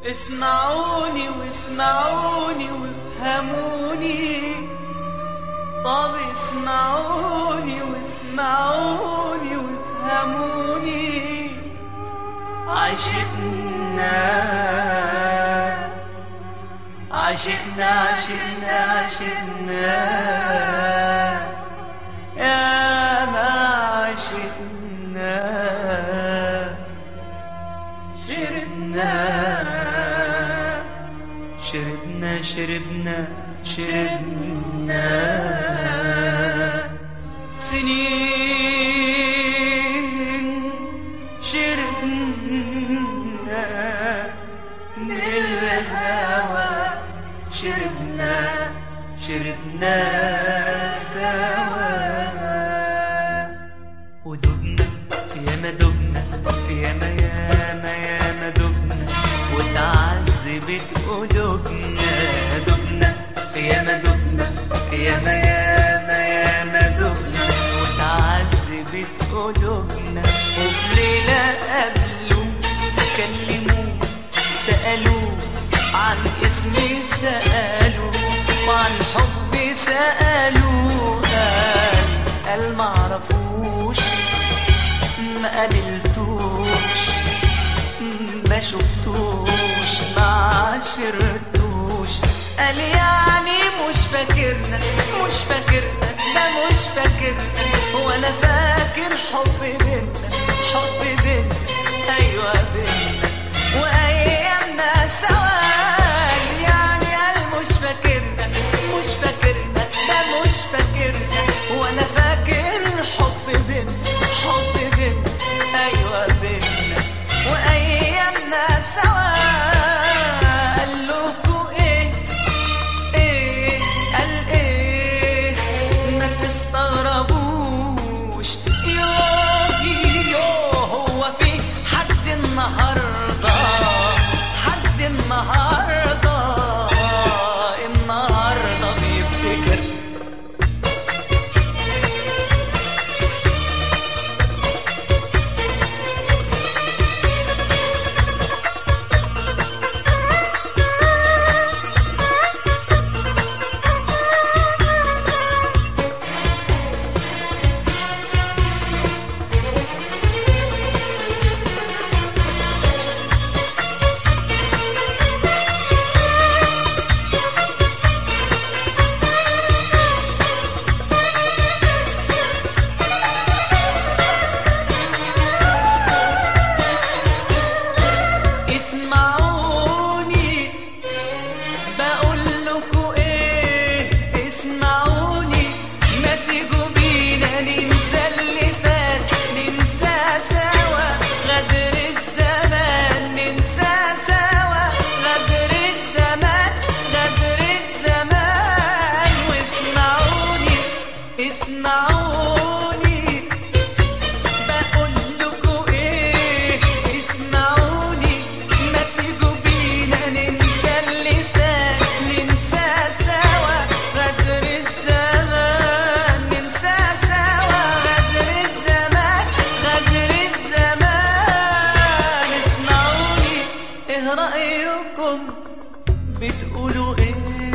اسمعوني واسمعوني وافهموني طب اسمعوني واسمعوني وافهموني عشقنا عشقنا عشقنا عشقنا يا ما عشقنا شربنا شربنا شربنا شربنا سنين شربنا من الهوى شربنا شربنا سوا ودبنا ياما دبنا ياما ياما ياما دبنا وتعذبت قلوبنا دبنا ياما دبنا ياما ياما ياما دبنا وتعذبت قلوبنا وفي ليلة قابلوا كلموا سألوا عن اسمي سألوا وعن حبي سألوا قال قال معرفوش ما قابلتوش ما شفتوش ما عشرتوش قال يعني مش فاكرنا مش فاكرنا ده مش فاكرنا ولا فاكر حب بينا حب بينا ايوه بينا وايامنا سوا قال يعني قال مش فاكرنا مش فاكرنا ده مش فاكرنا ولا فاكر حب بينا حب بينا ايوه بينا وايامنا سوا قال لكم ايه ايه قال ايه ما تستغربوش يوه يوه هو في حد النهارده حد النهارده النهارده بيفتكر اسمعوني بقول لكم ايه اسمعوني ما تيجوا بينا ننسى اللي فات ننسى سوا غدر الزمان ننسى سوا غدر الزمان غدر الزمان واسمعوني اسمعوني بقول لكم ايه اسمعوني ما تيجوا بينا ننسى اللي فات ننسى سوا غدر الزمان ننسى سوا غدر الزمان غدر الزمان اسمعوني ايه رأيكم بتقولوا ايه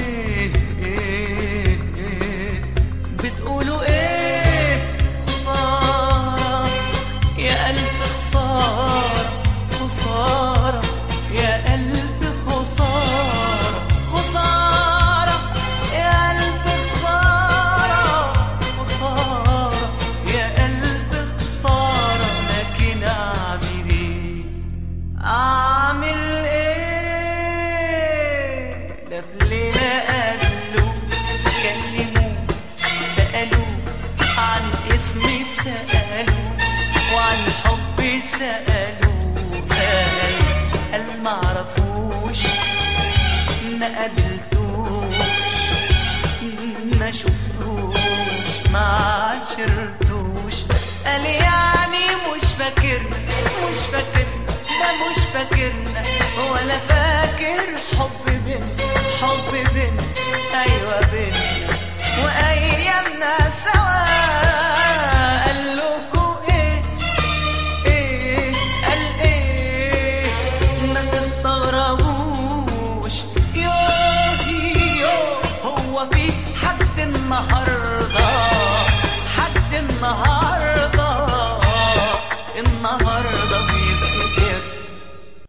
ايه ايه بتقولوا ايه خسارة يا ألف خسارة خسارة يا ألف خسارة خسارة يا ألف خسارة خسارة يا ألف خسارة لكن أعمل إيه أعمل إيه ده في ليلة قابلوا كلموا سألوا عن اسمي سألوا وعن حبي سألوا قال قال معرفوش ما قابلتوش ما شفتوش ما عشرتوش قال يعني مش فاكرنا مش فاكرنا ده مش فاكرنا ولا فاكر حب بينا حب بينا ايوه بينا وايامنا سوا قال لكم ايه ايه قال ايه ما تستغربوش النهارده حد النهارده